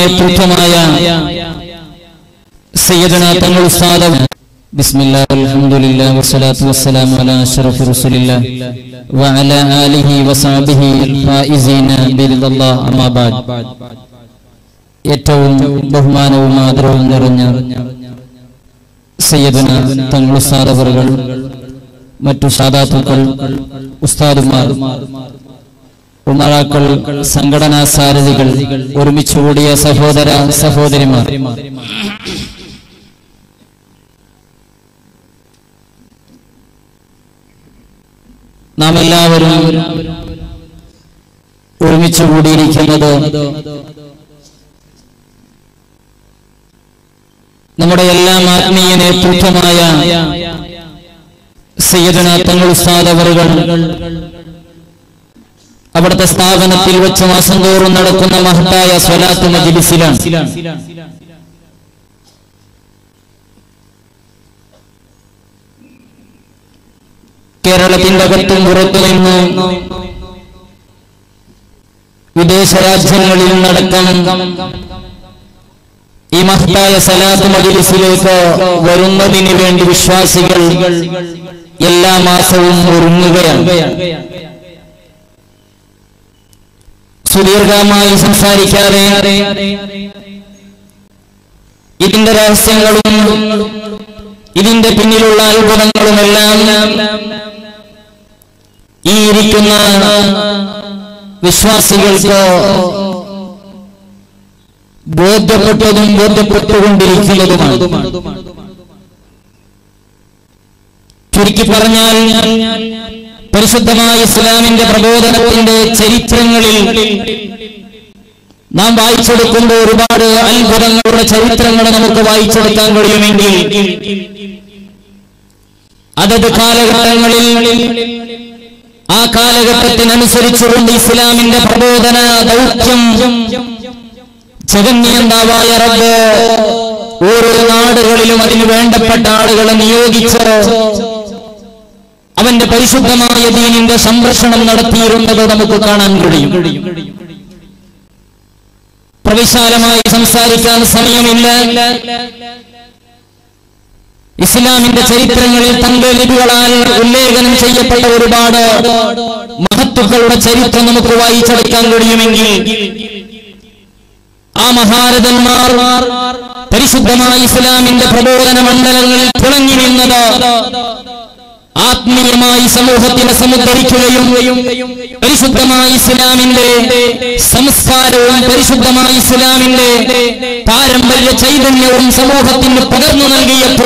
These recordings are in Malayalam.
നേതൃത്വമായ സയ്യദന തങ്ങൾ ഉസ്താദ് ബിസ്മില്ലാ അൽഹംദുലില്ലാ വസ്സലാത്തു വസ്സലാമു അലാ അഷ്റഫി റസൂലില്ലാ വഅലാ ആലിഹി വസഹബിഹി ഫായിസീന ബിറിദല്ലാഹ് അമ്മാ ബഅദ് ഏറ്റവും ബഹുമാനവും ആദരവും നിറഞ്ഞ സയ്യദന തങ്ങൾ ഉസ്താദ് അവറുകൾ മറ്റു സാദാത്തുക്കൾ ഉസ്താദുമാർ ഉമറാക്കൾ സംഘടനാ സാരഥികൾ ഒരുമിച്ച് കൂടിയ സഹോദര സഹോദരിമാർ നാം എല്ലാവരും ഒരുമിച്ച് കൂടിയിരിക്കുന്നത് നമ്മുടെ എല്ലാം ആത്മീയ നേതൃത്വമായ സയ്യദന തങ്ങൾ ഉസ്താദ് അവറുകൾ അവിടുത്തെ സ്ഥാപനത്തിൽ വെച്ച് മാസം തോറും നടക്കുന്ന മഹത്തായ സ്വലാത്ത് മജിലിസിലാണ് കേരളത്തിന്റെ അകത്തും പുറത്തു നിന്ന് വിദേശ രാജ്യങ്ങളിൽ നടക്കം ഈ മഹത്തായ സലാത്ത് മജിലിസിലേക്ക് വരുന്നതിന് വേണ്ടി വിശ്വാസികൾ എല്ലാ മാസവും ഒരുങ്ങുകയാണ് സുദീർഘമായി സംസാരിക്കാതെ ഇതിന്റെ രഹസ്യങ്ങളും ഇതിന്റെ പിന്നിലുള്ള അത്ഭുതങ്ങളുമെല്ലാം ഈ ഇരിക്കുന്ന വിശ്വാസികൾക്ക് ബോധ്യപ്പെട്ടതും ബോധ്യപ്പെട്ടുകൊണ്ടിരിക്കുന്നതുമാണ് ചുരുക്കി പറഞ്ഞാൽ പരിശുദ്ധമായ ഇസ്ലാമിന്റെ പ്രബോധനത്തിന്റെ ചരിത്രങ്ങളിൽ നാം വായിച്ചെടുക്കുമ്പോൾ ഒരുപാട് അത്ഭുതങ്ങളുടെ ചരിത്രങ്ങൾ നമുക്ക് വായിച്ചെടുക്കാൻ കഴിയുമെങ്കിൽ അതത് കാലഘട്ടങ്ങളിൽ ആ കാലഘട്ടത്തിനനുസരിച്ചുകൊണ്ട് ഇസ്ലാമിന്റെ പ്രബോധന ദൗത്യം ജഗന്യന്താവായ റബ്ബ് ഓരോ നാടുകളിലും അതിന് വേണ്ടപ്പെട്ട ആളുകളെ നിയോഗിച്ച് അവന്റെ പരിശുദ്ധമായ ദീനിന്റെ സംരക്ഷണം നടത്തിയിരുന്നത് നമുക്ക് കാണാൻ കഴിയും പ്രവിശാലമായി സംസാരിക്കാൻ സമയമില്ല ഇസ്ലാമിന്റെ ചരിത്രങ്ങളിൽ തന്റെ ലിപികളാൽ ഉല്ലേഖനം ചെയ്യപ്പെട്ട ഒരുപാട് മഹത്തുക്കളുടെ ചരിത്രം നമുക്ക് വായിച്ചെടുക്കാൻ കഴിയുമെങ്കിൽ ആ മഹാരഥന്മാർ പരിശുദ്ധമായ ഇസ്ലാമിന്റെ പ്രബോധന മണ്ഡലങ്ങളിൽ തിളങ്ങി നിന്നത് ആത്മീയമായി സമൂഹത്തിനെ സമുദ്ധരിക്കുകയും പരിശുദ്ധമായ ഇസ്ലാമിന്റെ സംസ്കാരവും പരിശുദ്ധമായ ഇസ്ലാമിന്റെ പാരമ്പര്യ ചൈതന്യവും സമൂഹത്തിന് പകർന്നു നൽകിയപ്പോ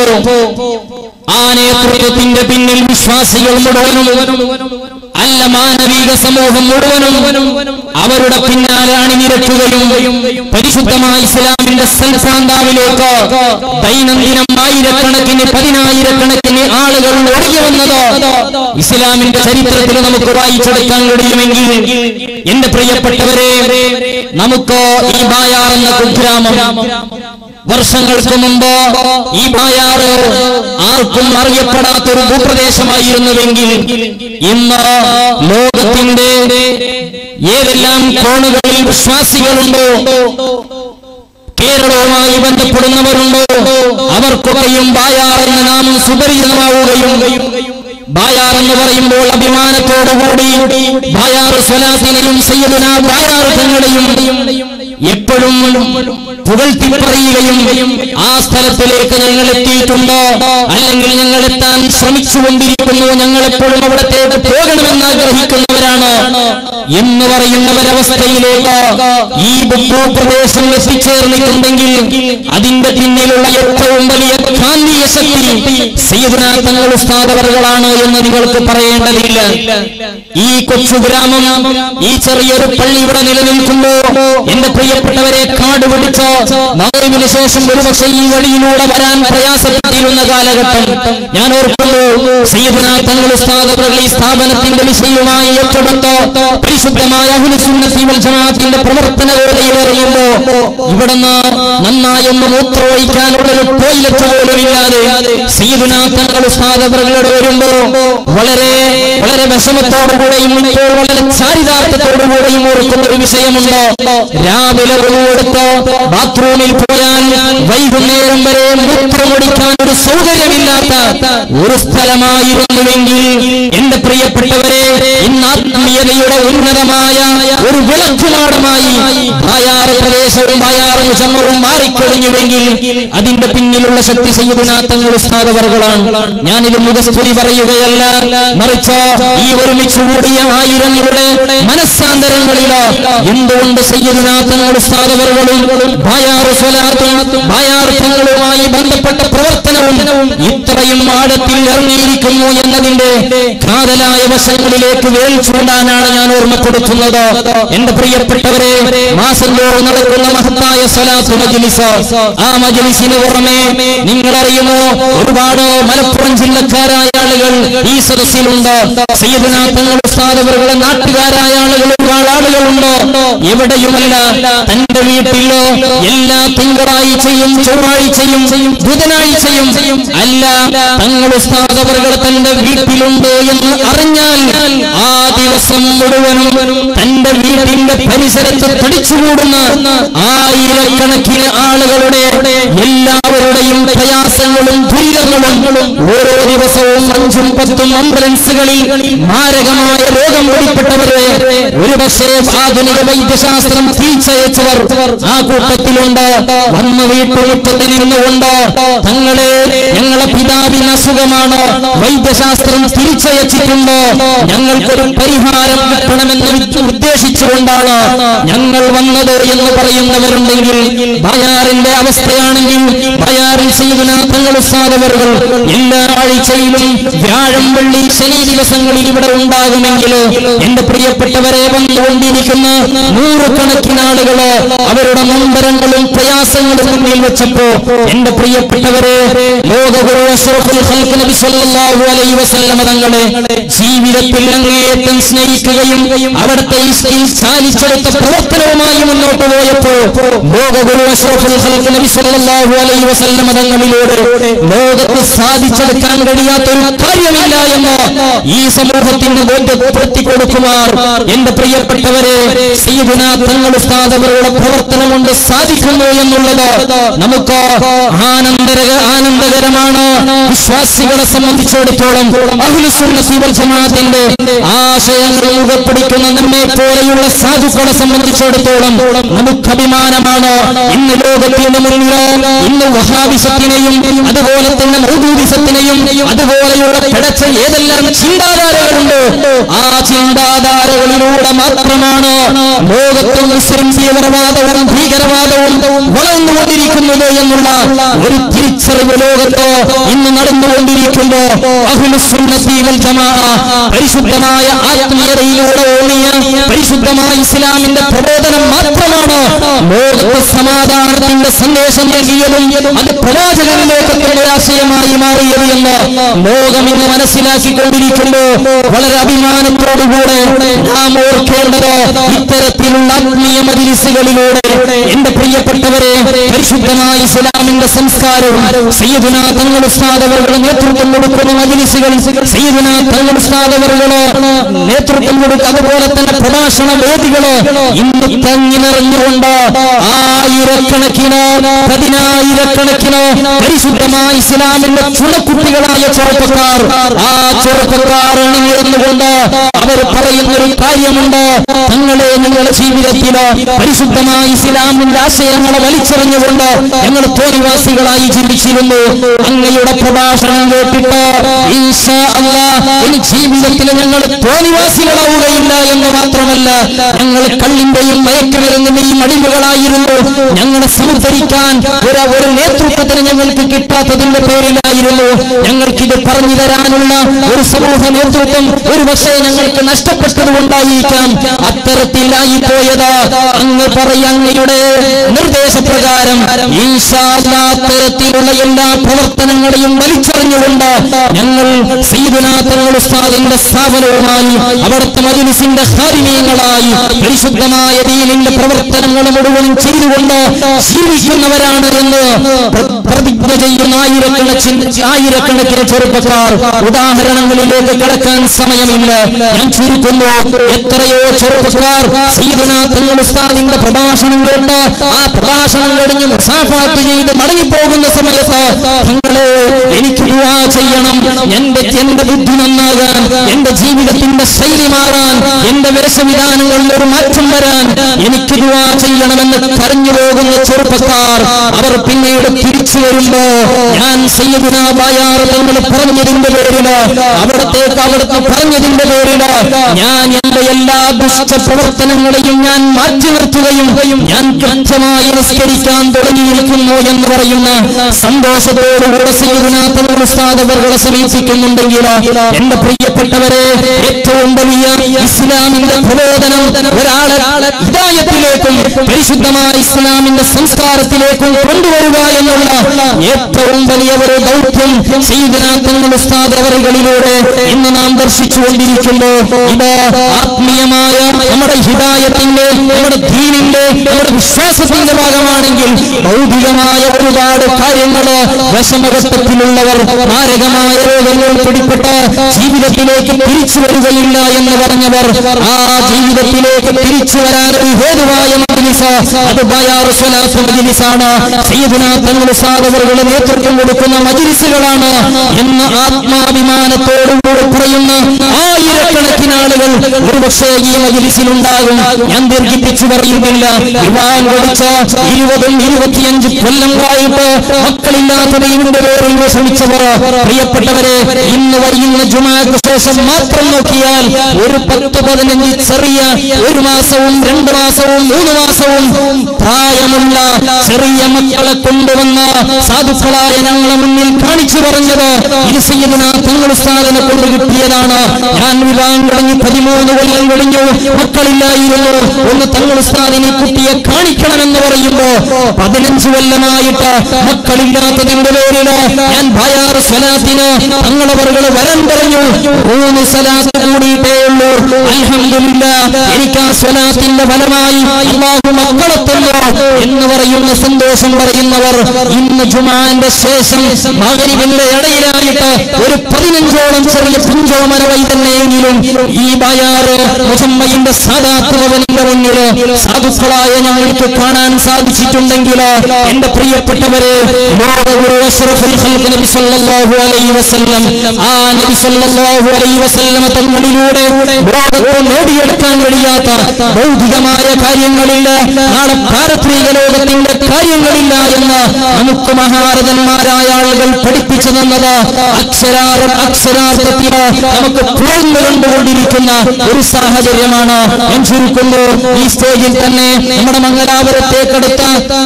ആ നേതൃത്വത്തിന്റെ പിന്നിൽ വിശ്വാസികൾ മുഴുവനും അല്ല മാനവിക സമൂഹം മുഴുവനും അവരുടെ പിന്നാലെ അണിനിരക്കുകയും പരിശുദ്ധമായ ഇസ്ലാമിന്റെ സൽസാന്താവിലേക്ക് ദൈനംദിനം ആയിരക്കണക്കിന് പതിനായിരക്കണക്കിന് ആളുകൾ ഒഴുകി വന്നത് ഇസ്ലാമിന്റെ ചരിത്രത്തിൽ നമുക്ക് വായിച്ചെടുക്കാൻ കഴിയുമെങ്കിൽ എന്റെ പ്രിയപ്പെട്ടവരെ നമുക്ക് ഈ ബായാർ എന്ന കുഗ്രാമം വർഷങ്ങൾക്ക് മുമ്പ് ഈ ബായാറ് ആർക്കും അറിയപ്പെടാത്തൊരു ഭൂപ്രദേശമായിരുന്നുവെങ്കിൽ ഇന്ന് ലോകത്തിന്റെ ഏതെല്ലാം കോണുകളിൽ വിശ്വാസികളുണ്ടോ കേരളവുമായി ബന്ധപ്പെടുന്നവരുണ്ടോ അവർക്കൊക്കെയും ബായാർ എന്ന നാമം സുപരിചിതമാവുകയും ബായാർ എന്ന് പറയുമ്പോൾ അഭിമാനത്തോടുകൂടി ബായാർ സ്വലാസിനെയും സയ്യദന ബായാർ തങ്ങളെയും എപ്പോഴും പുകഴ്ത്തി പറയുകയും ആ സ്ഥലത്തിലേക്ക് ഞങ്ങൾ എത്തിയിട്ടുണ്ടോ അല്ലെങ്കിൽ ഞങ്ങൾ എത്താൻ ശ്രമിച്ചുകൊണ്ടിരിക്കുന്നു ഞങ്ങൾ എപ്പോഴും അവിടത്തേക്ക് പോകണമെന്ന് ആഗ്രഹിക്കുന്നവരാണ് എന്ന് പറയുന്ന ഒരവസ്ഥയിലേക്ക് ഈ ഭൂപ്രദേശം എത്തിച്ചേർന്നിട്ടുണ്ടെങ്കിൽ അതിന്റെ പിന്നിലുള്ള ഏറ്റവും വലിയ ഗാന്ധിയ ശക്തി സയ്യിദ്ന തങ്ങൾ ഉസ്താദവറുകളാണ് എന്ന് നിങ്ങൾക്ക് പറയേണ്ടതില്ല ഈ കൊച്ചു ഗ്രാമം ഈ ചെറിയൊരു പള്ളി ഇവിടെ നിലനിൽക്കുമ്പോ എന്റെ പ്രിയപ്പെട്ടവരെ കാട് പിടിച്ച് മകവിന് ശേഷം ഒരുപക്ഷെ ഈ വഴിയിലൂടെ വരാൻ പ്രയാസപ്പെട്ടിരുന്ന കാലഘട്ടം ഞാൻ ഓർക്കുന്നു സയ്യിദ്ന തങ്ങൾ ഉസ്താദവറുകൾ ഈ സ്ഥാപനത്തിന്റെ വിഷയവുമായി ഏറ്റെടുത്ത് പരിശുദ്ധമായ അഹ്ലുസുന്നത്തി വൽ ജമാഅത്തിന്റെ പ്രവർത്തന വേളയിൽ എറിയുമ്പോ ഇവിടുന്ന് നന്നായൊന്ന് മൂത്രമൊഴിക്കാനുള്ള ഒരു ടോയ്ലറ്റ് പോലും ഇല്ലാതെ സീതുനാ തങ്ങൾ ഉസ്താദവറുകളോട് വരുമ്പോ വളരെ വളരെ വിഷമത്തോടുകൂടെയും ഇപ്പോൾ വളരെ ചാരിതാർത്ഥത്തോടുകൂടെയും ഓർക്കുന്ന ഒരു വിഷയമുണ്ട് രാവിലെ കൊടുത്ത് ബാത്റൂമിൽ പോയാൽ വൈകുന്നേരം വരെ മൂത്രമൊടിക്കാൻ ഒരു സൗകര്യമില്ലാത്ത ഒരു സ്ഥലമായിരുന്നുവെങ്കിൽ എന്റെ പ്രിയപ്പെട്ടവരെ ഇന്ന് ആത്മീയതയുടെ ഉന്നതമായ ഒരു വിളക്കുമാടമായി ബായാറ് പ്രദേശവും ബായാറ് മുസമ്മവും മാറിക്കഴിഞ്ഞുവെങ്കിൽ അതിന്റെ പിന്നിലുള്ള ശക്തി സയ്യിദുനാഥങ്ങൾ ഉസ്താദവറുകളാണ് ഞാനിത് മുഖസ്തുതി പറയുകയല്ല മറിച്ച് ഈ ഒരുമിച്ച് കൂടിയ ആയിരങ്ങളുടെ മനസ്സാന്തരങ്ങളില് എന്തുകൊണ്ട് സയ്യിദുനാഥങ്ങൾ ഉസ്താദവറുകളും ബായാറ് സ്വലാത്തും ബായാറ് തങ്ങളുമായി ബന്ധപ്പെട്ട പ്രവർത്തനവും ഇത്രയും ആഴത്തിൽ ഇറങ്ങിയിരിക്കുന്നു എന്നതിന്റെ കാതലായ വശങ്ങളിലേക്ക് വേൽ ചൂണ്ടാനാണ് ഞാൻ ഓർമ്മപ്പെടുത്തുന്നത് എന്റെ പ്രിയപ്പെട്ടവരെ മാസം തോറും നടക്കുന്ന മഹത്തായ സ്വലാത്ത് മജ്ലിസ് ആ മജ്ലിസിന് പുറമെ നിങ്ങളറിയുമോ ഒരുപാട് മലപ്പുറം ജില്ലക്കാരായ ആളുകൾ ഈ സദസ്സിലുണ്ട് സയ്യിദ്നാ തങ്ങൾ ഉസ്താദവരുടെ നാട്ടുകാരായ ആളുകൾ ഒരുപാട് ആളുകളുണ്ട് എവിടെയുമല്ല തന്റെ വീട്ടിലോ എല്ലാ തിങ്കളാഴ്ചയും ചൊവ്വാഴ്ചയും ബുധനാഴ്ചയും അല്ല തങ്ങൾ ഉസ്താദവറുകൾ തന്റെ വീട്ടിലുണ്ട് എന്ന് അറിഞ്ഞാൽ ആ ദിവസം മുഴുവനും തന്റെ വീട്ടിന്റെ പരിസരത്ത് തടിച്ചുകൂടുന്ന ആയിരക്കണക്കിന് ആളുകളുടെ എല്ലാവരുടെയും പ്രയാസങ്ങളും ദുരിതങ്ങളും ഓരോ ദിവസവും അഞ്ചും പത്തും ആംബുലൻസുകളിൽ മാരകമായ രോഗം പിടിപ്പെട്ടവരെ ഒരുപക്ഷെ ആധുനിക വൈദ്യശാസ്ത്രം തിരിച്ചയച്ചവർ ആ കൂട്ടത്തിലുണ്ട് വന്ന വീട്ടുമുറ്റത്ത് നിന്നുകൊണ്ട് തങ്ങളെ ഞങ്ങളെ പിതാവിന് അസുഖമാണ് വൈദ്യശാസ്ത്രം തിരിച്ചയച്ചിട്ടുണ്ട് ഞങ്ങൾക്കൊരു പരിഹാരം കിട്ടണമെന്ന് വിത്ത് ഉദ്ദേശിച്ചുകൊണ്ടാണ് ഞങ്ങൾ വന്നത് എന്ന് പറയുന്നവരുണ്ടെങ്കിൽ ബയാറിന്റെ അവസ്ഥയാണെങ്കിൽ ബയാറിൽ ചെയ്യുന്ന തങ്ങൾ ഉസ്താദവറുകൾ എല്ലാ ആഴ്ചയിലും വ്യാഴം വെള്ളി ശനി ദിവസങ്ങളിൽ ഇവിടെ ഉണ്ടാകുമെങ്കിൽ എന്റെ പ്രിയപ്പെട്ടവരെ വന്നുകൊണ്ടിരിക്കുന്ന നൂറുകണക്കിന് ആളുകള് അവരുടെ നൊമ്പരങ്ങളും പ്രയാസങ്ങളും മുന്നിൽ വെച്ചപ്പോ എന്റെ പ്രിയപ്പെട്ടവരെ ലോകഗുരു അഷ്റഫുൽ ഖൽഖ് നബി സല്ലല്ലാഹു അലൈഹി വസല്ലമ തങ്ങളെ ജീവിതത്തിൽ അങ്ങേയറ്റം സ്നേഹിക്കുകയും അവിടുത്തെ ഇഷ്ടിൽ ചാലിച്ചെടുത്ത പ്രവർത്തനവുമായി മുന്നോട്ട് പോയപ്പോ ലോകഗുരു അഷ്റഫുൽ ഖൽഖ് നബി സല്ലല്ലാഹു അലൈഹി വസല്ലമ തങ്ങളിലൂടെ ലോകത്ത് സാധിച്ചെടുക്കാൻ കഴിയാത്തൊരു കാര്യമില്ല എന്ന് ഈ സമൂഹത്തിന് ബോധ്യപ്പെടുത്തി കൊടുക്കുമാർ എന്റെ പ്രിയപ്പെട്ടവരെ സയ്യിദുന തങ്ങൾ ഉസ്താദവരുടെ പ്രവർത്തനം കൊണ്ട് സാധിക്കുന്നു എന്നുള്ളത് നമുക്ക് ആനന്ദര ആനന്ദകരമാണ് വിശ്വാസികളെ സംബന്ധിച്ചിടത്തോളം അഹ്ലുസുന്നത്തി വൽ ജമാഅത്തിന്റെ ആശയങ്ങൾ മുഖപ്പിടിക്കുന്ന നമ്മെ പോലെയുള്ള സാധുക്കളെ സംബന്ധിച്ചിടത്തോളം നമുക്ക് അഭിമാനമാണ് ഇന്ന് ലോകത്തിന് മുന്നിൽ ഇന്ന് വഹാബിസത്തിനെയും അതുപോലെ തന്നെ മൗദൂദിസത്തിനെയും അതുപോലെയുള്ള പിടച്ച ഏതെല്ലാം ചിന്താധാരകളുണ്ട് ആ ചിന്താധാരകളിലൂടെ മാത്രമാണ് ലോകത്ത് മുസ്ലിം തീവ്രവാദവും ഭീകരവാദവും വളർന്നുകൊണ്ടിരിക്കുന്നത് എന്നുള്ള ഒരു തിരിച്ചറിവ് ലോകത്ത് ഇന്ന് നടന്നുകൊണ്ടിരിക്കുമ്പോ അഹ്ലുസുന്നത്തി വൽ ജമാഅ പരിശുദ്ധമായ ആത്മീയതയിലൂടെ ഓണിയ പരിശുദ്ധമായ ഇസ്ലാമിന്റെ പ്രബോധനം മാത്രമാണ് ലോകത്ത് സമാധാനത്തിന്റെ സന്ദേശം നൽകിയതും അത് പ്രവാചകനിലേക്ക് എത്തുന്ന ആശയമായി മാറിയത് എന്ന് ലോകം ഇന്ന് മനസ്സിലാക്കിക്കൊണ്ടിരിക്കുമ്പോ വളരെ അഭിമാനത്തോടുകൂടെ നാം ഓർക്കേണ്ടത് ഇത്തരത്തിലുള്ള ആത്മീയ മജിലിസുകളിലൂടെ എന്റെ പ്രിയപ്പെട്ടവരെ പരിശുദ്ധമായ ഇസ്ലാമിന്റെ സംസ്കാരവും സയ്യിദുന തങ്ങൾ ഉസ്താദവരുടെ നേതൃത്വം കൊടുക്കുന്ന മജിലിസുകൾ സയ്യിദുന തങ്ങൾ ഉസ്താദവറുകള് നേതൃത്വം കൊടുക്കുക അതുപോലെ തന്നെ പ്രഭാഷണ വേദികള് ഇന്ന് തങ്ങി നിറഞ്ഞുകൊണ്ട് ആയിരക്കണക്കിന് പതിനായിരക്കണക്കിന് പരിശുദ്ധമായ ഇസ്ലാമിന്റെ ചുണക്കുട്ടികളായ ചെറുപ്പക്കാർ ആ ചെറുപ്പക്കാർ അണിനിരന്നുകൊണ്ട് അവർ പറയുന്ന ഒരു കാര്യമുണ്ട് തങ്ങളെ നിങ്ങളുടെ ജീവിതത്തില് പരിശുദ്ധമായ ഇസ്ലാമിന്റെ ആശയങ്ങളെ വലിച്ചെറിഞ്ഞുകൊണ്ട് ഞങ്ങൾ തോന്നിവാസികളായി ജീവിച്ചിരുന്നു അങ്ങയുടെ പ്രഭാഷണം കേട്ടിട്ട് ഈശാ അല്ലാഹ് ഇനി ജീവിതത്തിൽ ഞങ്ങൾ തോന്നിവാസികളാവുകയില്ല എന്ന് മാത്രമല്ല ഞങ്ങൾ കള്ളിന്റെയും മയക്കുമരുന്നിന്റെയും അടിമകളായിരുന്നു ഞങ്ങളെ സമുദ്ധരിക്കാൻ ഒരു ഒരു നേതൃത്വത്തിന് ഞങ്ങൾക്ക് കിട്ടാത്തതിന്റെ പേരിലായിരുന്നു ഞങ്ങൾക്കിത് പറഞ്ഞു തരാനുള്ള ഒരു സമൂഹ നേതൃത്വം ഒരു പക്ഷേ ഞങ്ങൾക്ക് നഷ്ടപ്പെട്ടത് കൊണ്ടായിരിക്കാം അത്തരത്തിലായി പോയത് അങ്ങ് പറയ അങ്ങയുടെ നിർദ്ദേശപ്രകാരം ഈശാ അല്ലാഹ് അത്തരത്തിലുള്ള എല്ലാ പ്രവർത്തനങ്ങളെയും വലിച്ചെറിഞ്ഞുകൊണ്ട് ഞങ്ങൾ സയ്യിദുനാ തങ്ങൾ ഉസ്താദിന്റെ സ്ഥാപനവുമായി അവിടുത്തെ മജിലിസിന്റെ ഹാരിമീയങ്ങളായി പരിശുദ്ധമായ ദീനിന്റെ പ്രവർത്തനങ്ങൾ മുഴുവൻ ചെയ്തുകൊണ്ട് ജീവിക്കുന്നവരാണ് എന്ന് പ്ര- പ്രതിജ്ഞ ചെയ്യുന്ന ആയിരക്കണക്കിന് ആയിരക്കണക്കിന് ചെറുപ്പക്കാർ ഉദാഹരണങ്ങളിലേക്ക് കടക്കാൻ സമയമില്ല ഞാൻ ചുരുക്കുന്നു എത്രയോ ചെറുപ്പക്കാർ സയ്യിദുനാ തങ്ങൾ ഉസ്താദിന്റെ പ്രഭാഷണം കേട്ട് ആ പ്രഭാഷണം കഴിഞ്ഞ് മുസാഫാത്ത് ചെയ്ത് മടങ്ങിപ്പോകുന്ന സമയത്ത് തങ്ങളെ എനിക്ക് ദുആ ചെയ്യണം എന്റെ എന്റെ ബുദ്ധി നന്നാകാൻ എന്റെ ജീവിതത്തിന്റെ ശൈലി മാറാൻ എന്റെ വേഷവിധാനങ്ങളിൽ ഒരു മാറ്റം വരാൻ എനിക്ക് ദുആ ചെയ്യണമെന്ന് കരഞ്ഞു പോകുന്ന ചെറുപ്പക്കാർ അവർ പിന്നീട് തിരിച്ചു വരുമ്പോ ഞാൻ സയ്യദിന ബായാർ തങ്ങൾ പറഞ്ഞതിന്റെ പേരില് അവിടത്തേക്ക് അവിടുത്തെ പറഞ്ഞതിന്റെ പേരില് ഞാൻ എന്റെ എല്ലാ ദുഷ്ട പ്രവർത്തനങ്ങളെയും ഞാൻ മാറ്റി നിർത്തുകയും ഞാൻ കൃത്യമായി നിസ്കരിക്കാൻ തുടങ്ങിയിരിക്കുന്നു എന്ന് പറയുന്ന സന്തോഷത്തോടുകൂടെ സയ്യിദുനാ തങ്ങൾ ഉസ്താദ് അവർകളെ സമീപിക്കുന്നുണ്ടെങ്കിൽ എന്റെ പ്രിയപ്പെട്ടവരെ ഏറ്റവും വലിയ ഇസ്ലാമിന്റെ പ്രബോധനം ഒരാളെ ഹിദായത്തിലേക്കും പരിശുദ്ധമായ ഇസ്ലാമിന്റെ സംസ്കാരത്തിലേക്കും കൊണ്ടുവരിക എന്നുള്ള ഏറ്റവും വലിയ ഒരു ദൗത്യം സയ്യിദുനാ തങ്ങൾ ഉസ്താദ് അവറുകളിലൂടെ ഇന്ന് നാം ദർശിച്ചുകൊണ്ടിരിക്കുന്നു ഇത് ആത്മീയമായ നമ്മുടെ ഹിദായത്തിന്റെ നമ്മുടെ ദീനിന്റെ നമ്മുടെ വിശ്വാസത്തിന്റെ ഭാഗമാണെങ്കിൽ ഭൗതികമായ ഒരുപാട് കാര്യങ്ങള് വിഷമഘട്ടത്തിലുള്ളവർ മാരകമായ രോഗങ്ങൾ പിടിപ്പെട്ട് ജീവിതത്തിലേക്ക് തിരിച്ചു വരികയില്ല എന്ന് പറഞ്ഞവർ ആ ജീവിതത്തിലേക്ക് തിരിച്ചു വരാൻ ഒരു ഹേതുവായ മജ്ലിസ് അത് ബയാറു സ്വലാത്ത് മജ്ലിസാണ് സയ്യിദുനാ തങ്ങൾ സാധവറുകൾ നേതൃത്വം കൊടുക്കുന്ന മജ്ലിസുകളാണ് എന്ന് ആത്മാഭിമാനത്തോടുകൂടി പറയുന്ന ആയിരക്കണക്കിന് ആളുകൾ ഒരുപക്ഷേ ഈ മജ്ലിസിലുണ്ടാകും ഞാൻ ദീർഘിപ്പിച്ചു പറയുന്നില്ല വിവാഹം പഠിച്ച ഇരുപതും ഇരുപത്തിയഞ്ച് കൊല്ലങ്ങളായിട്ട് മക്കളില്ലാത്ത ദൈവന്റെ പേരിൽ വിഷമിച്ചവർ പ്രിയപ്പെട്ടവരെ ഇന്ന് വരുന്ന ജുമാക്ക് ശേഷം മാത്രം നോക്കിയാൽ ഒരു പത്ത് പതിനഞ്ച് ചെറിയ ഒരു മാസവും രണ്ട് മാസവും മൂന്ന് മാസവും പ്രായമുള്ള ചെറിയ മക്കളെ കൊണ്ടുവന്ന സാധുക്കളായ ഞങ്ങളെ മുന്നിൽ കാണിച്ചു പറഞ്ഞത് ഇത് ചെയ്യുന്ന തങ്ങൾ സ്ഥാനം കൊണ്ട് കിട്ടിയതാണ് ഞാൻ വിവാഹം കഴിഞ്ഞ് പതിമൂന്ന് കൊല്ലം കഴിഞ്ഞു മക്കളില്ലായിരുന്നു ഒന്ന് തങ്ങൾ സ്ഥാനിനെ കുട്ടിയെ കാണിക്കണമെന്ന് പറയുമ്പോ പതിനഞ്ച് കൊല്ലമായിട്ട് മക്കളില്ലാത്തതിന്റെ പേരില് ഞാൻ ഭയാറ് സ്വലാത്തിന് തങ്ങളവറുകള് വരാൻ പറഞ്ഞു മൂന്ന് സ്വലാത്ത് കൂടിയിട്ടേ ഉള്ളൂ അൽഹംദുലില്ല എനിക്ക് ആ സ്വലാത്തിന്റെ ഫലമായി അള്ളാഹു മക്കളെ തന്നു എന്ന് പറയുന്ന സന്തോഷം പറയുന്നവർ ഇന്ന് ജുമാന്റെ ശേഷം മകരിവിന്റെ ഇടയിലായിട്ട് ഒരു പതിനഞ്ചോളം ചെറിയ പിഞ്ചോമന വൈതന്നെയെങ്കിലും ഈ ബയാറ് മുസമ്മയിന്റെ സാധാത്മവന്റെ മുന്നില് സാധുക്കളായ ഞങ്ങൾക്ക് കാണാൻ സാധിച്ചിട്ടുണ്ടെങ്കിൽ എന്റെ പ്രിയപ്പെട്ടവരെ ലോകഗുരു അഷ്റഫുൽ ഖൽഖ് നബി സല്ലല്ലാഹു അലൈഹി വസല്ലം ആ നബി സല്ലല്ലാഹു അലൈഹി വസല്ലം തങ്ങളിലൂടെ ലോകത്ത് നേടിയെടുക്കാൻ കഴിയാത്ത ഭൗതികമായ കാര്യങ്ങളില്ല നാളെ പാരത്രിക ലോകത്തിന്റെ കാര്യങ്ങളില്ല എന്ന് നമുക്ക് മഹാരഥന്മാരായ ആളുകൾ പഠിപ്പിച്ചു തന്നത് അക്ഷരാർത്ഥ അക്ഷരാർത്ഥത്തിൽ നമുക്ക് പൂർണ്ണ കണ്ടുകൊണ്ടിരിക്കുന്ന ഒരു സാഹചര്യമാണ് ഞാൻ ചുരുക്കുന്നു ഈ സ്റ്റേജിൽ തന്നെ നമ്മുടെ മംഗലാപുരത്തേക്കെടുത്ത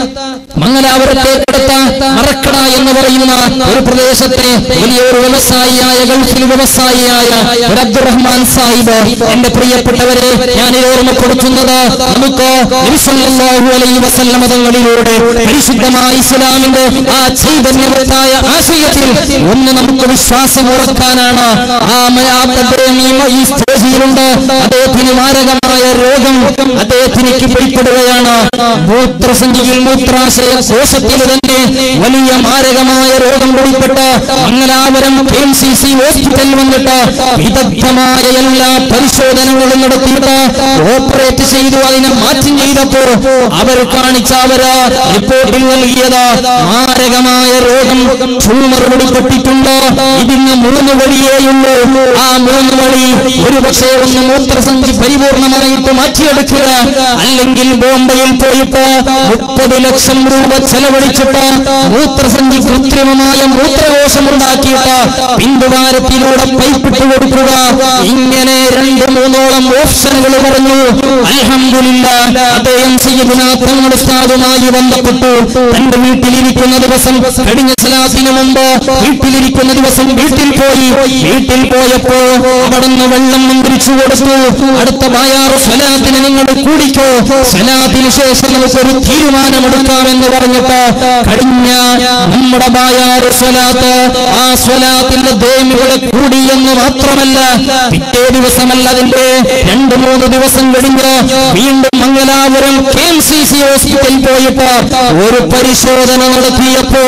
മംഗലാപുരത്തേക്കെടുത്ത മറക്കട എന്ന് പറയുന്ന ഒരു പ്രദേശത്തെ വലിയൊരു വ്യവസായിയായ ഗൾഫിൽ വ്യവസായിയായ ഒരു അബ്ദുറഹ്മാൻ സാഹിബ് എന്റെ പ്രിയപ്പെട്ടവരെ ഞാൻ ഈ ഓർമ്മപ്പെടുത്തുന്നത് നമുക്ക് നബി സല്ലല്ലാഹു അലൈഹി വസല്ലമ തങ്ങളിലൂടെ പരിശുദ്ധമായ ഇസ്ലാമിന്റെ ആ ചൈതന്യവത്തായ ആശയത്തിൽ ഒന്ന് നമുക്ക് വിശ്വാസം ഉറക്കാനാണ് ആ മ- ആ അദ്ദേഹം ഈ- ഈ സ്റ്റേജിലുണ്ട് അദ്ദേഹത്തിന് മാരകമായ രോഗം അദ്ദേഹത്തിന് പിടിപ്പെടുകയാണ് മൂത്രസഞ്ചിയിൽ മൂത്രാശയ കോശത്തിൽ തന്നെ വലിയ മാരകമായ രോഗം പിടിപ്പെട്ട് Mangalapuram K M C C ഹോസ്പിറ്റലിൽ വന്നിട്ട് വിദഗ്ധമായ എല്ലാ പരിശോധനകളും നടത്തിയിട്ട് ഓപ്പറേറ്റ് ചെയ്തു അതിനെ മാറ്റം ചെയ്തപ്പോ അവർ കാണിച്ച അവര് റിപ്പോർട്ടിൽ നൽകിയത് മാരകമായ രോഗം ട്യൂമർ പിടിപ്പെട്ടിട്ടുണ്ട് ഇതിന് മൂന്ന് വഴിയേയുള്ളൂ ആ മൂന്ന് വഴി ഒരു പക്ഷേ ഒന്ന് മൂത്രസഞ്ചി പരിപൂർണമായിട്ട് മാറ്റിയെടുക്കുക അല്ലെങ്കിൽ ബോംബെയിൽ പോയിട്ട് മുപ്പത് ലക്ഷം രൂപ ചെലവഴിച്ചിട്ട് മൂത്രസഞ്ചി കൃത്രിമമായ മൂത്രകോശം ഉണ്ടാക്കിയിട്ട് പിന്തുവാരത്തിലൂടെ പൈപ്പിട്ട് കൊടുക്കുക ഇങ്ങനെ രണ്ട് മൂന്നോളം ഓപ്ഷനുകൾ പറഞ്ഞു അൽഹംദുലില്ല അദ്ദേഹം സയ്യിദുനാ തങ്ങളുടെ സ്ഥാപുമായി ബന്ധപ്പെട്ടു തന്റെ വീട്ടിലിരിക്കുന്ന ദിവസം കഴിഞ്ഞ സലാസിന് മുമ്പ് വീട്ടിലിരിക്കുന്ന ദിവസം വീട്ടിൽ പോയി വീട്ടിൽ പോയപ്പോ അവിടുന്ന് വെള്ളം മന്ത്രിച്ചു കൊടുത്തു അടുത്ത ബായാർ ബായാറ് സ്വലാത്തിന് നിങ്ങൾ കൂടിക്കോ സ്വലാത്തിന് ശേഷം നമുക്കൊരു തീരുമാനമെടുക്കാമെന്ന് പറഞ്ഞിട്ട് കഴിഞ്ഞ നമ്മുടെ ബായാറ് സ്വലാത്ത് ആ സ്വലാത്തിന്റെ ദേമിയുടെ കൂടി എന്ന് മാത്രമല്ല പിറ്റേ ദിവസമല്ല അതിന്റെ രണ്ടു മൂന്ന് ദിവസം കഴിഞ്ഞ് വീണ്ടും Mangalapuram K M C C ഹോസ്പിറ്റലിൽ പോയിട്ട് ഒരു പരിശോധന നടത്തിയപ്പോ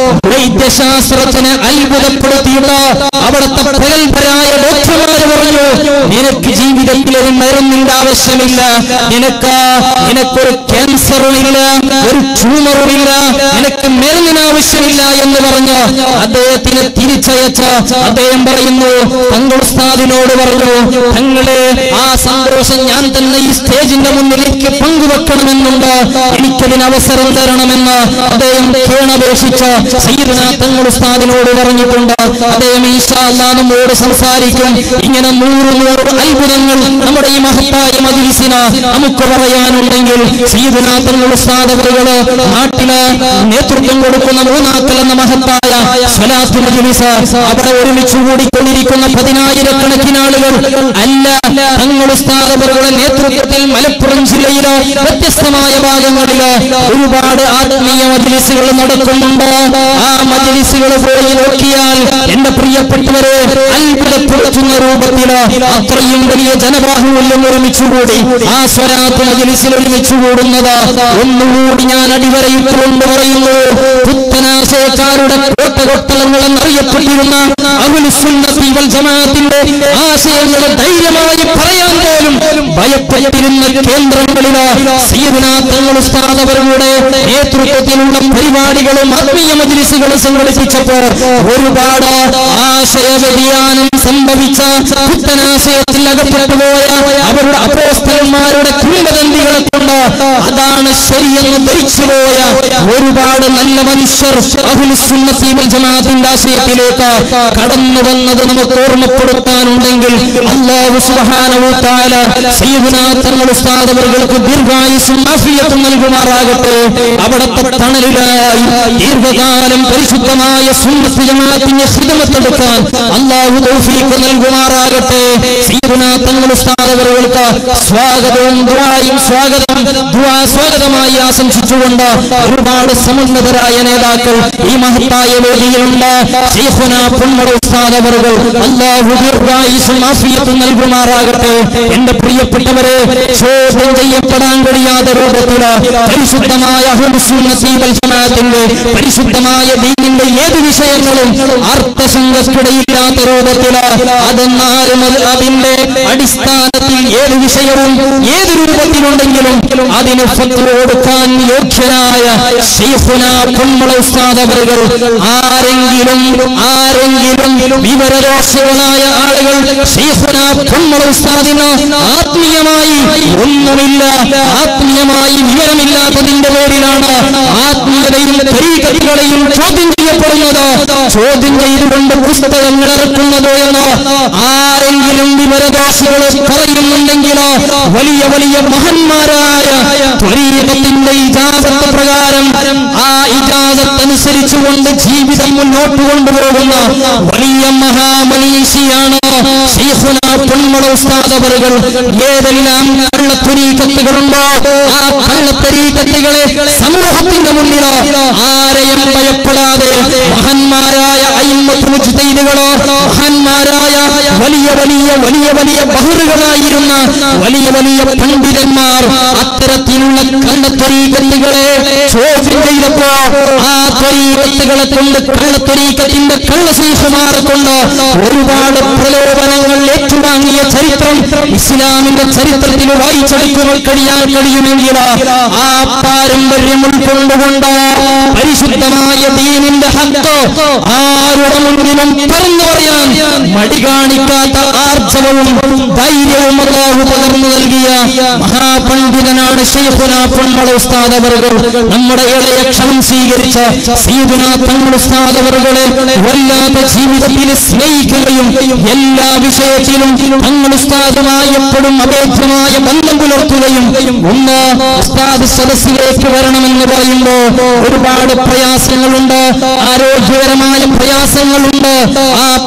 വൈദ്യശാസ്ത്രത്തിന് അത്ഭുതപ്പെടുത്തിയിട്ട് അവിടുത്തെ പ്രഗത്ഭരായ ഡോക്ടർമാർ പറഞ്ഞു നിനക്ക് ജീവിതത്തിൽ ഒരു മരുന്നിന്റെ ആവശ്യമില്ല നിനക്ക് നിനക്കൊരു ക്യാൻസറും ഇല്ല ഒരു ട്യൂമറും ഇല്ല നിനക്ക് മരുന്നിന് ആവശ്യമില്ല എന്ന് പറഞ്ഞ് അദ്ദേഹത്തിന് തിരിച്ചയച്ച അദ്ദേഹം പറയുന്നു തങ്ങൾ ഉസ്താദിനോട് പറഞ്ഞു തങ്ങളെ ആ സന്തോഷം ഞാൻ തന്നെ ഈ സ്റ്റേജിന്റെ മുന്നിലേക്ക് പങ്കുവെക്കണമെന്നുണ്ട് എനിക്കതിന് അവസരം തരണമെന്ന് അദ്ദേഹം കേണപേക്ഷിച്ച് സയ്യിദ്ന തങ്ങൾ ഉസ്താദിനോട് പറഞ്ഞിട്ടുണ്ട് അദ്ദേഹം ഈശാ അല്ലാഹ് നമ്മോട് സംസാരിക്കും ഇങ്ങനെ നൂറ് നൂറ് അത്ഭുതങ്ങൾ നമ്മുടെ ഈ മഹത്തായ മജിലിസിന് നമുക്ക് പറയാനുണ്ടെങ്കിൽ സയ്യിദ്ന തങ്ങൾ ഉസ്താദ് അവരുകള് നാട്ടില് നേതൃത്വം കൊടുക്കുന്ന മൂന്നാക്കൽ എന്ന മഹത്തായ സ്വലാത്ത് മജിലിസ് അവിടെ ഒരുമിച്ച് കൂടിക്കൊണ്ടിരിക്കുന്ന പതിനായിരക്കണക്കിന് ആളുകൾ അല്ല തങ്ങൾ ഉസ്താദ് അവരുടെ നേതൃത്വത്തിൽ മലപ്പുറം ജില്ലയിലെ വ്യത്യസ്തമായ ഭാഗങ്ങളില് ഒരുപാട് ആത്മീയ മജിലിസുകൾ നടക്കുന്നുണ്ട് ആ മജിലിസുകൾ പോയി നോക്കിയാൽ എന്റെ പ്രിയപ്പെട്ടവരെ അത്ഭുതപ്പെടുത്തുന്ന രൂപത്തില് അത്രയും വലിയ ജനബാഹുല്യം ഒരുമിച്ചുകൂടി ആ സ്വരാത്ത് മജിലിസിൽ ഒരുമിച്ച് കൂടുന്നത് ഒന്നുകൂടി ഞാൻ അടിവരയിട്ടുകൊണ്ട് പറയുന്നു പുത്തനാശയക്കാരുടെ കോട്ടകൊട്ടലങ്ങൾ എന്നറിയപ്പെട്ടിരുന്ന അഹുലുസുന്നത്തി വൽ ജമാഅത്തിന്റെ ആശയങ്ങൾ ധൈര്യമായി പറയാൻ പോലും ഭയപ്പെട്ടിരുന്ന കേന്ദ്രങ്ങളില് സയ്യിദ്നാ തങ്ങൾ ഉസ്താദ് അവരുടെ നേതൃത്വത്തിലുള്ള പരിപാടികളും ആത്മീയ മജ്ലിസുകളും സംഘടിപ്പിച്ചപ്പോൾ ഒരുപാട് ആശയ വ്യതിയാനം സംഭവിച്ച പുത്തനാശയത്തിൽ അകപ്പെട്ടുപോയ അവരുടെ അപ്പോസ്തലന്മാരുടെ കിംവദന്തികളെ കൊണ്ട് അതാണ് ശരിയെന്ന് ധരിച്ചുപോയ ഒരുപാട് നല്ല മനുഷ്യർ അഹുലുസുന്നത്തി വൽ ജമാഅത്തിന്റെ ആശയത്തിലേക്ക് കടന്നു വന്നത് നമുക്ക് ഓർമ്മപ്പെടുത്താനുണ്ടെങ്കിൽ അല്ലാഹു സുബ്ഹാനഹു വ തആല സയ്യിദുനാ തങ്ങൾ ഉസ്താദ് അവർക്ക് ദീർഘായുസ്സും ആഫിയത്തും നൽകുമാറാകട്ടെ അവിടത്തെ തണലിലായി ദീർഘകാലം പരിശുദ്ധമായ സുന്നത്ത് ജമാഅത്തിന്റെ ഖിദ്മത്തെടുക്കാൻ അല്ലാഹു തൗഫീഖ് നൽകുമാറാകട്ടെ സയ്യിദുനാ തങ്ങൾ ഉസ്താദ് അവർക്ക് സ്വാഗതവും ദുആയും സ്വാഗതം ദുആ സ്വാഗതമായി ആശംസിച്ചുകൊണ്ട് ഒരുപാട് സമുന്നതരായ നേതാക്കൾ ഈ മഹത്തായ വേദിയിലുണ്ട് ശൈഖുന പൊന്മട ഉസ്താദ് അവറുകൾ അല്ലാഹു ദീർഘായുസ്സും ആഫിയത്തും നൽകുമാറാകട്ടെ എന്റെ പ്രിയപ്പെട്ടവരെ ചോദ്യം ചെയ്യപ്പെടാൻ കഴിയാത്ത രൂപത്തില് പരിശുദ്ധമായ അഹ്ലുസുന്നത്തി വൽ ജമാഅത്തിന്റെ പരിശുദ്ധമായ ദീനിന്റെ ഏത് വിഷയങ്ങളും അർത്ഥശങ്കക്കിടയില്ലാത്ത രൂപത്തില് അതെന്നാലും അത് അതിന്റെ അടിസ്ഥാനത്തിൽ ഏത് വിഷയവും ഏത് രൂപത്തിലുണ്ടെങ്കിലും അതിന് ഫത്വ കൊടുക്കാൻ യോഗ്യനായ ശൈഖുന പൊന്മള ഉസ്താദ് അവറുകൾ ആരെങ്കിലും ആരെങ്കിലും വിവരദോഷികളായ ആളുകൾ ശൈഖുന പൊന്മള ഉസ്താദിന് ആത്മീയമായി ഒന്നുമില്ല ആത്മീയമായി വിവരമില്ലാത്തതിന്റെ പേരിലാണ് ആത്മീയതയും തരീകത്തുകളെയും ചോദ്യം ചെയ്യപ്പെടുന്നത് ചോദ്യം ചെയ്തുകൊണ്ട് പുസ്തകങ്ങൾ ഇറക്കുന്നത് എന്ന് ആരെങ്കിലും വിവരദോഷികൾ പറയുന്നുണ്ടെങ്കിൽ വലിയ വലിയ മഹന്മാരായ ത്വരീകത്തിന്റെ ഇജാസത്ത് പ്രകാരം ആ ഇജാസത്ത് അനുസരിച്ചുകൊണ്ട് ജീവിതം മുന്നോട്ട് കൊണ്ടുപോകുന്ന വലിയ മഹാമനീഷിയാണ് ശൈഖുന പൊന്മള ഉസ്താദ് അവറുകൾ ഏതെല്ലാം കള്ളത്തൊരീക്കത്തുകളുണ്ടോ ആ കള്ളത്തൊരീക്കത്തുകളെ സമൂഹത്തിന്റെ മുന്നിൽ ആരെയും ഭയപ്പെടാതെ മഹാന്മാരായ അയ്മത്തുമുജ്തൈനുകളോ മഹാന്മാരായ വലിയ വലിയ വലിയ വലിയ ബഹറുകളായിരുന്ന വലിയ വലിയ പണ്ഡിതന്മാർ അത്തരത്തിലുള്ള കള്ളത്തൊരീക്കത്തുകളെ ചോദ്യം ചെയ്തപ്പോ ആ ത്വരീക്കത്തുകളെ കൊണ്ട് കള്ളത്തൊരീക്കത്തിന്റെ കള്ളശേഷമാരെ കൊണ്ട് ഒരുപാട് പ്രലോഭനങ്ങൾ ഏറ്റുവാങ്ങിയ ചരിത്രം ഇസ്ലാമിന്റെ ചരിത്രത്തിൽ വായിച്ചെടുക്കുവാൻ കഴിയാൻ കഴിയുമെങ്കിൽ ആ പാരമ്പര്യം ഉൾക്കൊണ്ടുകൊണ്ട് പരിശുദ്ധമായ ദീനിന്റെ ഹക്ക് ആരുടെ മുന്നിലും പറഞ്ഞു പറയാൻ മടി കാണിക്കാത്ത ആർജവവും ധൈര്യവും അല്ലാഹു പകർന്നു നൽകിയ മഹാപണ്ഡിതനാണ് ശൈഖുന പൊന്മള ഉസ്താദ് അവറുകൾ നമ്മുടെ ഇളയ ക്ഷണം സ്വീകരിച്ച സീദുന തങ്ങൾ ഉസ്താദ് അവറുകളെ വല്ലാത്ത ജീവിതത്തിൽ സ്നേഹിക്കുകയും എല്ലാ വിഷയത്തിലും തങ്ങൾ ഉസ്താദുമായി എപ്പോഴും അഭേദ്യമായ ബന്ധം പുലർത്തുകയും ഒന്ന് ഉസ്താദ് സദസ്സിലേക്ക് വരണമെന്ന് പറയുമ്പോ ഒരുപാട് പ്രയാസങ്ങളുണ്ട് ആരോഗ്യപരമായ പ്രയാസങ്ങളുണ്ട് ആ പ്രയാസ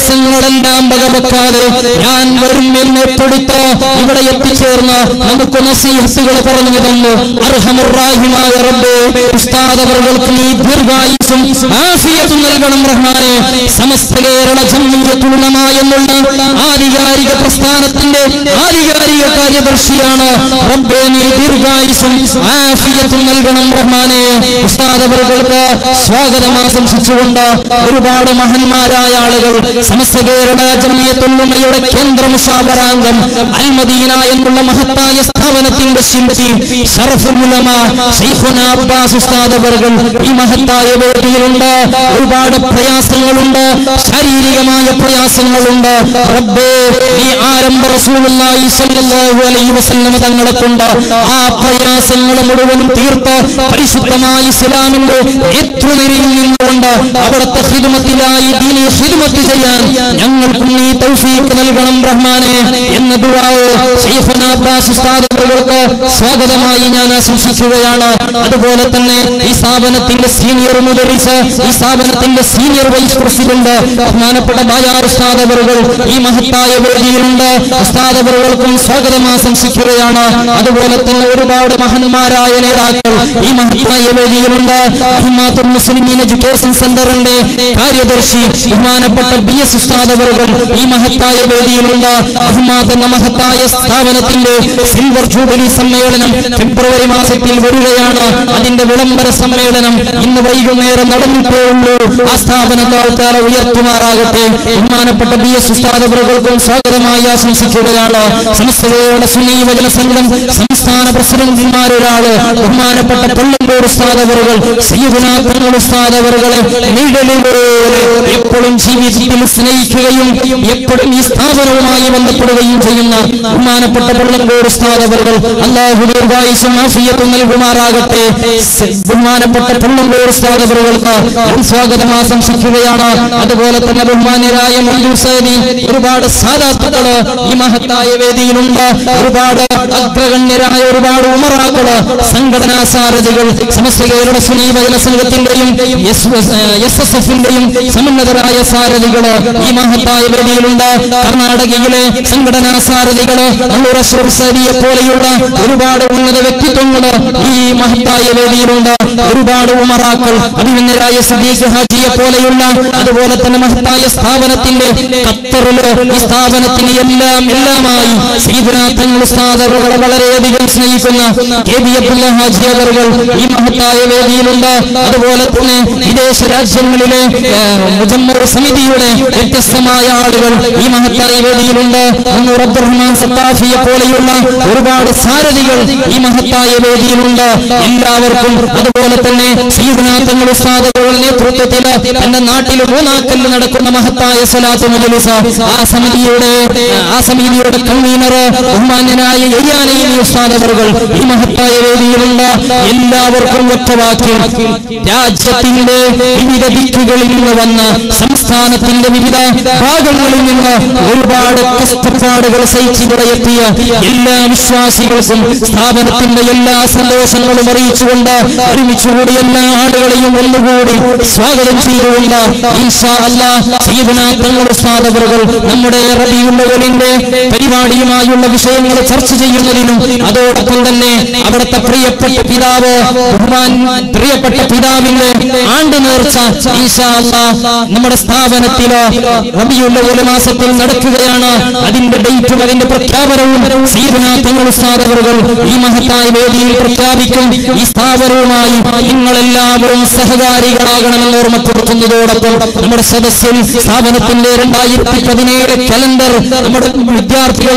പ്രയാസങ്ങളെല്ലാം വകവെക്കാതെ ഞാൻ വരും എന്ന് ഏറ്റെടുത്ത് ഇവിടെ എത്തിച്ചേർന്ന് നമുക്ക് നസീഹത്തുകൾ പറഞ്ഞു തന്നു അർഹമുറാഹിമായ റബ്ബേ ഉസ്താദവർക്ക് നീ ദീർഘായുസും ആഫിയത്തും നൽകണം റഹ്മാനെ സമസ്ത കേരള ജമ്മിയത്തുലമ എന്നുള്ള ആധികാരിക പ്രസ്ഥാനത്തിന്റെ ആധികാരിക കാര്യദർശിയാണ് റബ്ബേ നീ ദീർഘായുസും ആഫിയത്തും നൽകണം റഹ്മാനെ ഉസ്താദവർക്ക് സ്വാഗതം ആശംസിച്ചുകൊണ്ട് ഒരുപാട് മഹന്മാരായ ആളുകൾ സമസ്ത കേരള ജമ്മിയത്തുള്ളമയുടെ കേന്ദ്ര മുഷാവറാംഗം അൽമദീന എന്നുള്ള മഹത്തായ സ്ഥാപനത്തിന്റെ ശില്പി ഷറഫുലുലമ ശൈഖുന അബ്ബാസ് ഉസ്താദ് അവർകൾ ഈ മഹത്തായ വേദിയിലുണ്ട് ഒരുപാട് പ്രയാസങ്ങളുണ്ട് ശാരീരികമായ പ്രയാസങ്ങളുണ്ട് റബ്ബേ ഈ ആരംഭ റസൂലുള്ളാഹി സ്വല്ലല്ലാഹു അലൈഹി വസല്ലം തങ്ങളെ കൊണ്ട് ആ പ്രയാസങ്ങൾ മുഴുവനും തീർത്ത് പരിശുദ്ധമായ ഇസ്ലാമിന്റെ നേതൃനിരയിൽ നിന്നുകൊണ്ട് അവിടുത്തെ ഹിദ്മത്തിലായി ദീനി ഹിദ്മത്ത് ചെയ്യാൻ ഞങ്ങൾക്കും നീ തൗഫീഖ് നൽകണം റഹ്മാനെ എന്ന ദുആവ് ശൈഖുന അബ്ബാസ് ഉസ്താദ് അവർക്ക് സ്വാഗതമായി ഞാൻ ആശംസിക്കുകയാണ് അതുപോലെ തന്നെ ഈ സ്ഥാപനത്തിന്റെ സീനിയർ മുദരിസ് ഈ സ്ഥാപനത്തിന്റെ സീനിയർ വൈസ് പ്രസിഡന്റ് ബഹുമാനപ്പെട്ട ബായാർ ഉസ്താദ് അവറുകൾ ഈ മഹത്തായ വേദിയിലുണ്ട് ഉസ്താദ് അവറുകൾക്കും സ്വാഗതം ആശംസിക്കുകയാണ് അതുപോലെ തന്നെ ഒരുപാട് മഹന്മാരായ നേതാക്കൾ ഈ മഹത്തായ വേദിയിലുണ്ട് അഹ്മാത്തുൽ മുസ്ലിമീൻ എഡ്യൂക്കേഷൻ സെന്ററിന്റെ കാര്യദർശി ബഹുമാനപ്പെട്ട ബി എസ് ഉസ്താദ് അവറുകൾ ഈ മഹത്തായ വേദിയിലുണ്ട് അഹ്മാദ് എന്ന മഹത്തായ സ്ഥാപനത്തിന്റെ സിൽവർ ജൂബിലി സമ്മേളനം ഫെബ്രുവരി മാസത്തിൽ വരികയാണ് അതിന്റെ വിളംബര സമ്മേളനം ഇന്ന് വൈകുന്നേരം നടന്നിട്ടേ ഉള്ളൂ ആ സ്ഥാപനത്തെ ആൾക്കാരെ ഉയർത്തുമാറാകട്ടെ ബഹുമാനപ്പെട്ട ബി എസ് ഉസ്താദവറുകൾക്കും സ്വാഗതമായി ആശംസിക്കുകയാണ് സമസ്തയുടെ സുന്നീ വചന സംഘം സംസ്ഥാന പ്രസിഡന്റുമാരൊരാള് ബഹുമാനപ്പെട്ട പള്ളംകോട് ഉസ്താദവറുകൾ സയ്യിദുനാ തങ്ങൾ ഉസ്താദവറുകളെ നിഴലുപോലെ എപ്പോഴും ജീവിതത്തിൽ സ്നേഹിക്കുകയും എപ്പോഴും ഈ സ്ഥാപനവുമായി ബന്ധപ്പെടുകയും ചെയ്യുന്ന ബഹുമാനപ്പെട്ട പള്ളംകോട് ഉസ്താദവറുകൾ അള്ളാഹു ദീർഘായുസും ആഫിയത്തും നൽകുമാറാകട്ടെ സ- ബഹുമാനപ്പെട്ട പള്ളംകോട് ഉസ്താദവറുകൾക്ക് ഞാൻ സ്വാഗതം ആശംസിക്കുകയാണ് അതുപോലെ തന്നെ ബഹുമാന്യരായ മഞ്ജൂർ സേനി ഒരുപാട് സാധാത്തുക്കള് ഈ മഹത്തായ വേദിയിലുണ്ട് ഒരുപാട് അഗ്രഗണ്യരായ ഒരുപാട് ഉമറാക്കള് സംഘടനാ സാരഥികൾ സമസ്ത കേരള സുനീ വചന സംഘത്തിന്റെയും എസ് എസ് എഫിന്റെയും സമുന്നതരായ സാരഥികള് ഈ മഹത്തായ വേദിയിലുണ്ട് കർണാടകയിലെ സംഘടനാ സാരഥികള് അള്ളൂർ അഷ്റഫ് സരിയെ പോലെയുള്ള ഒരുപാട് ഉന്നത വ്യക്തിത്വങ്ങള് ഈ മഹത്തായ വേദിയിലുണ്ട് ഒരുപാട് ഉമറാക്കൾ അഭിമന്യരായ സദീഖ് ഹാജിയെ പോലെയുള്ള അതുപോലെ തന്നെ മഹത്തായ സ്ഥാപനത്തിന്റെ ഖത്തറില് ഈ സ്ഥാപനത്തിന് എല്ലാം എല്ലാമായി സീദുനാ തങ്ങൾ ഉസ്താദറുകളെ വളരെയധികം സ്നേഹിക്കുന്ന കെ ബി അബ്ദുല്ല ഹാജി അവറുകൾ ഈ മഹത്തായ വേദിയിലുണ്ട് അതുപോലെ തന്നെ വിദേശ രാജ്യങ്ങളിലെ ഏഹ്, മുജമ്മർ സമിതിയുടെ വ്യത്യസ്തമായ ആളുകൾ ഈ മഹത്തായ വേദിയിലുണ്ട് അന്നൂർ അബ്ദുറഹ്മാൻ സത്താഫിയെ പോലെയുള്ള ഒരുപാട് സാരഥികൾ ഈ മഹത്തായ വേദിയിലുണ്ട് എല്ലാവർക്കും അതുപോലെ തന്നെ സീദുനാ തങ്ങൾ ഉസ്താദുകളുടെ നേതൃത്വത്തിൽ തന്റെ നാട്ടിൽ മൂന്നാക്കല്ല് നടക്കുന്ന മഹത്തായ സലാത്ത് മജലിസ ആ സമിതിയുടെ ആ സമിതിയുടെ കൺവീനർ ബഹുമാന്യനായ യയ്യാനയിൽ ഉസ്താദവറുകൾ ഈ മഹത്തായ വേദിയിലുണ്ട് എല്ലാവർക്കും ഒറ്റവാക്കി രാജ്യത്തിന്റെ വിവിധ ദിക്കുകളിൽ നിന്ന് വന്ന് സംസ്ഥാനത്തിന്റെ വിവിധ ഭാഗങ്ങളിൽ നിന്ന് ഒരുപാട് കഷ്ടപ്പാടുകൾ സഹിച്ചിവിടെ എത്തിയ എല്ലാ വിശ്വാസികൾക്കും സ്ഥാപനത്തിന്റെ എല്ലാ സന്തോഷങ്ങളും അറിയിച്ചുകൊണ്ട് ഒരുമിച്ചുകൂടി എല്ലാ ആളുകളെയും ഒന്നുകൂടി സ്വാഗതം ചെയ്തുകൊണ്ട് ഈശാ അല്ലാഹ് സയ്യിദുനാ തങ്ങൾ ഉസ്താദ് അവറുകൾ നമ്മുടെ റബിയുള്ളവലിന്റെ പരിപാടിയുമായുള്ള വിഷയങ്ങൾ ചർച്ച ചെയ്യുന്നതിനും അതോടൊപ്പം തന്നെ അവിടുത്തെ പ്രിയപ്പെട്ട പിതാവ് ബഹുമാൻ പ്രിയപ്പെട്ട പിതാവിന്റെ ആണ്ട് നേർച്ച ഈശാ അല്ലാഹ് നമ്മുടെ സ്ഥാപനത്തില് റബിയുള്ളവൽ മാസത്തിൽ നടക്കുകയാണ് അതിന്റെ ഡേറ്റും അതിന്റെ പ്രഖ്യാപനവും സയ്യിദുനാ തങ്ങൾ ഉസ്താദ് അവറുകൾ ഈ മഹത്തായ വേദിയിൽ പ്രഖ്യാപിക്കും ഈ സ്ഥാപനവുമായി നിങ്ങളെല്ലാവരും സഹകാരികളാകണമെന്ന് ഓർമ്മപ്പെടുത്തുന്നതോടൊപ്പം നമ്മുടെ സദസ്സിൽ സ്ഥാപനത്തിന്റെ രണ്ടായിരത്തി പതിനേഴ് കലണ്ടർ നമ്മുടെ വിദ്യാർത്ഥികൾ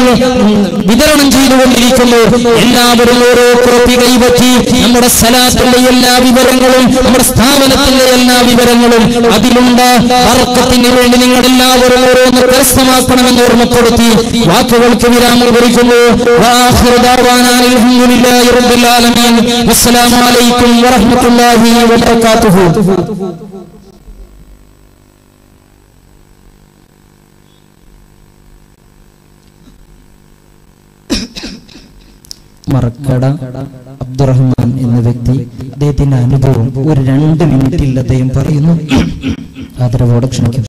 വിതരണം ചെയ്തുകൊണ്ടിരിക്കുന്നു എല്ലാവരും ഓരോ കുറിപ്പി കൈപറ്റി നമ്മുടെ സ്ഥലത്തിന്റെ എല്ലാ വിവരങ്ങളും നമ്മുടെ സ്ഥാപനത്തിന്റെ എല്ലാ വിവരങ്ങളും അതിലുണ്ട് വർക്കത്തിന് വേണ്ടി നിങ്ങൾ എല്ലാവരും ഓരോന്ന് കരസ്ഥമാക്കണമെന്ന് ഓർമ്മപ്പെടുത്തി വാക്കുകൾക്ക് വിരാമം കുറിക്കുന്നു വാഹിറു ദഅ്വാനാ അൽഹംദുലില്ലാഹി റബ്ബിൽ ആലമീൻ വസ്സലാമു അലൈക്കും വറഹ്മത്തുള്ളാഹി വബറകാതുഹു മറക്കട അബ്ദുറഹ്മാൻ എന്ന വ്യക്തി അദ്ദേഹത്തിന്റെ അനുഭവം ഒരു രണ്ട് മിനിറ്റിൽ അദ്ദേഹം പറയുന്നു ആദരവോടെ ക്ഷണിക്കുന്നു